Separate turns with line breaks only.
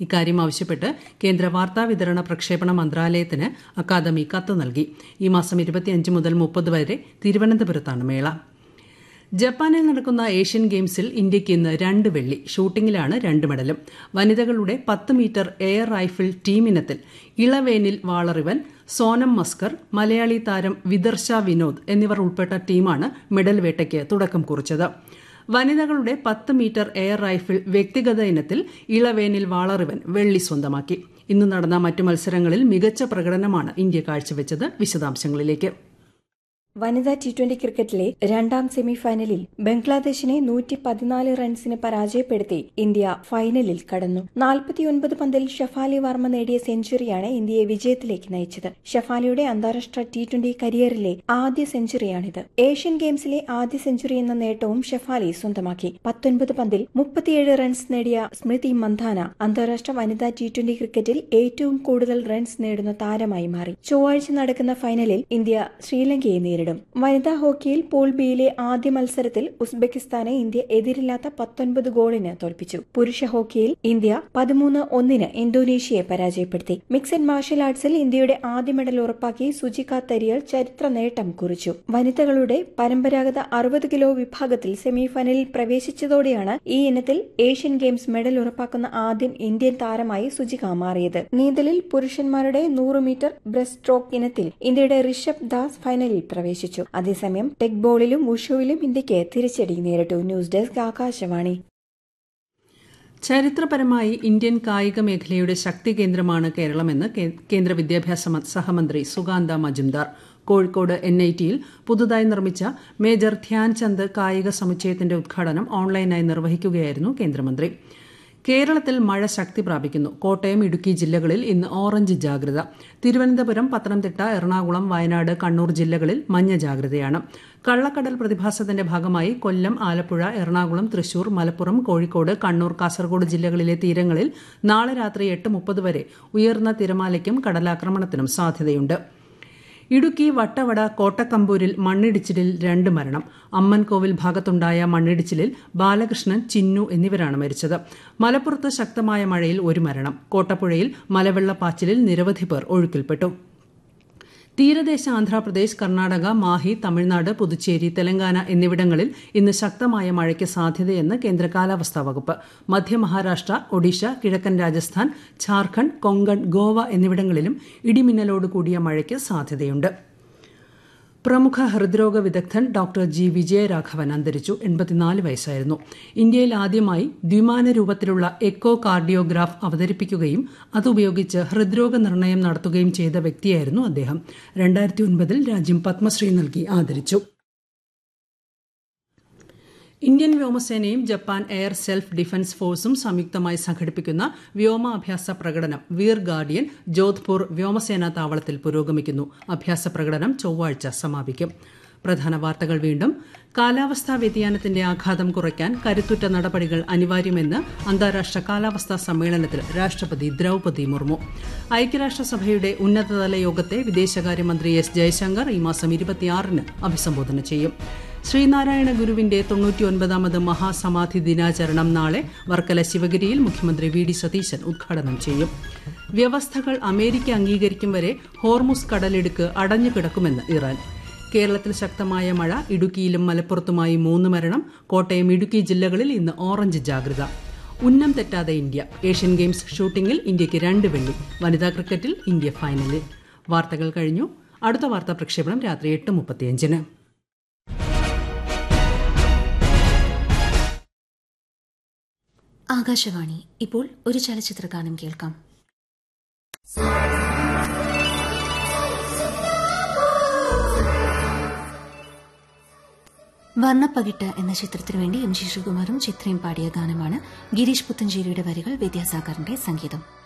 ഇക്കാര്യം ആവശ്യപ്പെട്ട് കേന്ദ്ര വാർത്താവിതരണ പ്രക്ഷേപണ മന്ത്രാലയത്തിന് അക്കാദമി കത്ത് നൽകി ഈ മാസം ഇരുപത്തിയഞ്ച് മുതൽ മുപ്പത് വരെ തിരുവനന്തപുരത്താണ് മേള ജപ്പാനിൽ നടക്കുന്ന ഏഷ്യൻ ഗെയിംസിൽ ഇന്ത്യയ്ക്ക് ഇന്ന് രണ്ട് വെള്ളി ഷൂട്ടിംഗിലാണ് രണ്ട് മെഡലും വനിതകളുടെ പത്ത് മീറ്റർ എയർ റൈഫിൾ ടീമിനത്തിൽ ഇളവേനിൽ വാളറിവൻ സോനം മസ്കർ മലയാളി താരം വിദർശ വിനോദ് എന്നിവർ ഉൾപ്പെട്ട ടീമാണ് മെഡൽ വേട്ടയ്ക്ക് തുടക്കം കുറിച്ചത് വനിതകളുടെ പത്ത് മീറ്റർ എയർ റൈഫിൾ വ്യക്തിഗത ഇനത്തിൽ ഇളവേനിൽ വാളറിവൻ വെള്ളി സ്വന്തമാക്കി ഇന്ന് നടന്ന മറ്റു മത്സരങ്ങളിൽ മികച്ച പ്രകടനമാണ് ഇന്ത്യ കാഴ്ചവെച്ചത് വിശദാംശങ്ങളിലേക്ക്
വനിതാ ടി ട്വന്റി ക്രിക്കറ്റിലെ രണ്ടാം സെമിഫൈനലിൽ ബംഗ്ലാദേശിനെ നൂറ്റി പതിനാല് റൺസിന് പരാജയപ്പെടുത്തി ഇന്ത്യ ഫൈനലിൽ കടന്നു നാൽപ്പത്തിയൊൻപത് പന്തിൽ ഷഫാലി വർമ്മ നേടിയ സെഞ്ചുറിയാണ് ഇന്ത്യയെ വിജയത്തിലേക്ക് നയിച്ചത് ഷഫാലിയുടെ അന്താരാഷ്ട്ര ടി ട്വന്റി കരിയറിലെ ആദ്യ സെഞ്ചുറിയാണിത് ഏഷ്യൻ ഗെയിംസിലെ ആദ്യ സെഞ്ചുറി എന്ന നേട്ടവും ഷഫാലി സ്വന്തമാക്കി പത്തൊൻപത് പന്തിൽ മുപ്പത്തിയേഴ് റൺസ് നേടിയ സ്മൃതി മന്ധാന അന്താരാഷ്ട്ര വനിതാ ടി ട്വന്റി ക്രിക്കറ്റിൽ ഏറ്റവും കൂടുതൽ റൺസ് നേടുന്ന താരമായി മാറി ചൊവ്വാഴ്ച നടക്കുന്ന ഫൈനലിൽ ഇന്ത്യ ശ്രീലങ്കയെ നേരിടും നേരിടും വനിതാ ഹോക്കിയിൽ പൂൾ ബിയിലെ ആദ്യ മത്സരത്തിൽ ഉസ്ബെക്കിസ്ഥാനെ ഇന്ത്യ എതിരില്ലാത്ത പത്തൊൻപത് ഗോളിന് തോൽപ്പിച്ചു പുരുഷ ഹോക്കിയിൽ ഇന്ത്യ പതിമൂന്ന് ഒന്നിന് ഇന്തോനേഷ്യയെ പരാജയപ്പെടുത്തി മിക്സഡ് മാർഷൽ ആർട്സിൽ ഇന്ത്യയുടെ ആദ്യ മെഡൽ ഉറപ്പാക്കി സുജിക തരിയൽ ചരിത്ര നേട്ടം കുറിച്ചു വനിതകളുടെ പരമ്പരാഗത അറുപത് കിലോ വിഭാഗത്തിൽ സെമിഫൈനലിൽ പ്രവേശിച്ചതോടെയാണ് ഈ ഇനത്തിൽ ഏഷ്യൻ ഗെയിംസ് മെഡൽ ഉറപ്പാക്കുന്ന ആദ്യം ഇന്ത്യൻ താരമായി സുജിക മാറിയത് നീന്തലിൽ പുരുഷന്മാരുടെ നൂറ് മീറ്റർ ബ്രസ്റ്റ് സ്ട്രോക്ക് ഇനത്തിൽ ഇന്ത്യയുടെ ഋഷഭ് ദാസ് ഫൈനലിൽ പ്രവേശിച്ചു പ്രവേശിച്ചു അതേസമയം ടെക് ബോളിലും വുഷുവിലും ഇന്ത്യക്ക് തിരിച്ചടി നേരിട്ടു ന്യൂസ് ഡെസ്ക് ആകാശവാണി
ചരിത്രപരമായി ഇന്ത്യൻ കായിക മേഖലയുടെ ശക്തി കേന്ദ്രമാണ് കേരളമെന്ന് കേന്ദ്ര വിദ്യാഭ്യാസ സഹമന്ത്രി സുഗാന്ത മജുംദാർ കോഴിക്കോട് എൻ ഐ ടിയിൽ പുതുതായി നിർമ്മിച്ച മേജർ ധ്യാൻചന്ദ് കായിക സമുച്ചയത്തിന്റെ ഉദ്ഘാടനം ഓൺലൈനായി നിർവഹിക്കുകയായിരുന്നു കേന്ദ്രമന്ത്രി കേരളത്തിൽ മഴ ശക്തി പ്രാപിക്കുന്നു കോട്ടയം ഇടുക്കി ജില്ലകളിൽ ഇന്ന് ഓറഞ്ച് ജാഗ്രത തിരുവനന്തപുരം പത്തനംതിട്ട എറണാകുളം വയനാട് കണ്ണൂർ ജില്ലകളിൽ മഞ്ഞ ജാഗ്രതയാണ് കള്ളക്കടൽ പ്രതിഭാസത്തിന്റെ ഭാഗമായി കൊല്ലം ആലപ്പുഴ എറണാകുളം തൃശൂർ മലപ്പുറം കോഴിക്കോട് കണ്ണൂർ കാസർഗോഡ് ജില്ലകളിലെ തീരങ്ങളിൽ നാളെ രാത്രി എട്ട് മുപ്പത് വരെ ഉയർന്ന തിരമാലയ്ക്കും കടലാക്രമണത്തിനും സാധ്യതയുണ്ട് ഇടുക്കി വട്ടവട കോട്ടക്കമ്പൂരിൽ മണ്ണിടിച്ചിലിൽ രണ്ട് മരണം അമ്മൻകോവിൽ ഭാഗത്തുണ്ടായ മണ്ണിടിച്ചിലിൽ ബാലകൃഷ്ണൻ ചിന്നു എന്നിവരാണ് മരിച്ചത് മലപ്പുറത്ത് ശക്തമായ മഴയിൽ ഒരു മരണം കോട്ടപ്പുഴയിൽ മലവെള്ളപ്പാച്ചിലിൽ നിരവധി പേർ ഒഴുക്കിൽപ്പെട്ടു തീരദേശ ആന്ധ്രാപ്രദേശ് കർണാടക മാഹി തമിഴ്നാട് പുതുച്ചേരി തെലങ്കാന എന്നിവിടങ്ങളിൽ ഇന്ന് ശക്തമായ മഴയ്ക്ക് സാധ്യതയെന്ന് കേന്ദ്ര കാലാവസ്ഥാ വകുപ്പ് മധ്യ മഹാരാഷ്ട്ര ഒഡീഷ കിഴക്കൻ രാജസ്ഥാൻ ഝാർഖണ്ഡ് കൊങ്കൺ ഗോവ എന്നിവിടങ്ങളിലും ഇടിമിന്നലോട് കൂടിയ മഴയ്ക്ക് സാധ്യതയുണ്ട് പ്രമുഖ ഹൃദ്രോഗ വിദഗ്ധൻ ഡോക്ടർ ജി വിജയരാഘവൻ അന്തരിച്ചു എൺപത്തിനാല് വയസ്സായിരുന്നു ഇന്ത്യയിൽ ആദ്യമായി ദ്വിമാന രൂപത്തിലുള്ള എക്കോ കാർഡിയോഗ്രാഫ് അവതരിപ്പിക്കുകയും അതുപയോഗിച്ച് ഹൃദ്രോഗ നിർണയം നടത്തുകയും ചെയ്ത വ്യക്തിയായിരുന്നു അദ്ദേഹം രണ്ടായിരത്തി ഒൻപതിൽ രാജ്യം പത്മശ്രീ നൽകി ആദരിച്ചു ഇന്ത്യൻ വ്യോമസേനയും ജപ്പാൻ എയർ സെൽഫ് ഡിഫൻസ് ഫോഴ്സും സംയുക്തമായി സംഘടിപ്പിക്കുന്ന വ്യോമാഭ്യാസ പ്രകടനം വീർ ഗാർഡിയൻ ജോധ്പൂർ വ്യോമസേനാ താവളത്തിൽ പുരോഗമിക്കുന്നു അഭ്യാസ പ്രകടനം ചൊവ്വാഴ്ച സമാപിക്കും പ്രധാന വാർത്തകൾ വീണ്ടും കാലാവസ്ഥാ വ്യതിയാനത്തിന്റെ ആഘാതം കുറയ്ക്കാൻ കരുത്തുറ്റ നടപടികൾ അനിവാര്യമെന്ന് അന്താരാഷ്ട്ര കാലാവസ്ഥാ സമ്മേളനത്തിൽ രാഷ്ട്രപതി ദ്രൌപതി മുർമു ഐക്യരാഷ്ട്രസഭയുടെ ഉന്നതതല യോഗത്തെ വിദേശകാര്യമന്ത്രി എസ് ജയശങ്കർ ഈ മാസം ഇരുപത്തിയാറിന് അഭിസംബോധന ചെയ്യും ശ്രീനാരായണ ഗുരുവിന്റെ തൊണ്ണൂറ്റിയൊൻപതാമത് മഹാസമാധി ദിനാചരണം നാളെ വർക്കല ശിവഗിരിയിൽ മുഖ്യമന്ത്രി വി ഡി സതീശൻ ഉദ്ഘാടനം ചെയ്യും വ്യവസ്ഥകൾ അമേരിക്ക അംഗീകരിക്കും വരെ ഹോർമുസ് കടലിടുക്ക് അടഞ്ഞുകിടക്കുമെന്ന് ഇറാൻ കേരളത്തിൽ ശക്തമായ മഴ ഇടുക്കിയിലും മലപ്പുറത്തുമായി മൂന്ന് മരണം കോട്ടയം ഇടുക്കി ജില്ലകളിൽ ഇന്ന് ഓറഞ്ച് ജാഗ്രത ഉന്നം തെറ്റാതെ ഇന്ത്യ ഏഷ്യൻ ഗെയിംസ് ഷൂട്ടിംഗിൽ ഇന്ത്യയ്ക്ക് രണ്ട് വെള്ളി വനിതാ ക്രിക്കറ്റിൽ ഇന്ത്യ ഫൈനലിൽ വാർത്തകൾ കഴിഞ്ഞു അടുത്ത വാർത്താ പ്രക്ഷേപണം രാത്രി എട്ട് മുപ്പത്തിയഞ്ചിന്
ആകാശവാണി ഇപ്പോൾ ഒരു ചലച്ചിത്ര ഗാനം കേൾക്കാം വർണ്ണപ്പകിട്ട് എന്ന ചിത്രത്തിനു വേണ്ടി എം ജി ശ്രീകുമാറും ചിത്രയും പാടിയ ഗാനമാണ് ഗിരീഷ് പുത്തഞ്ചേരിയുടെ വരികൾ വിദ്യാസാഗറിന്റെ സംഗീതം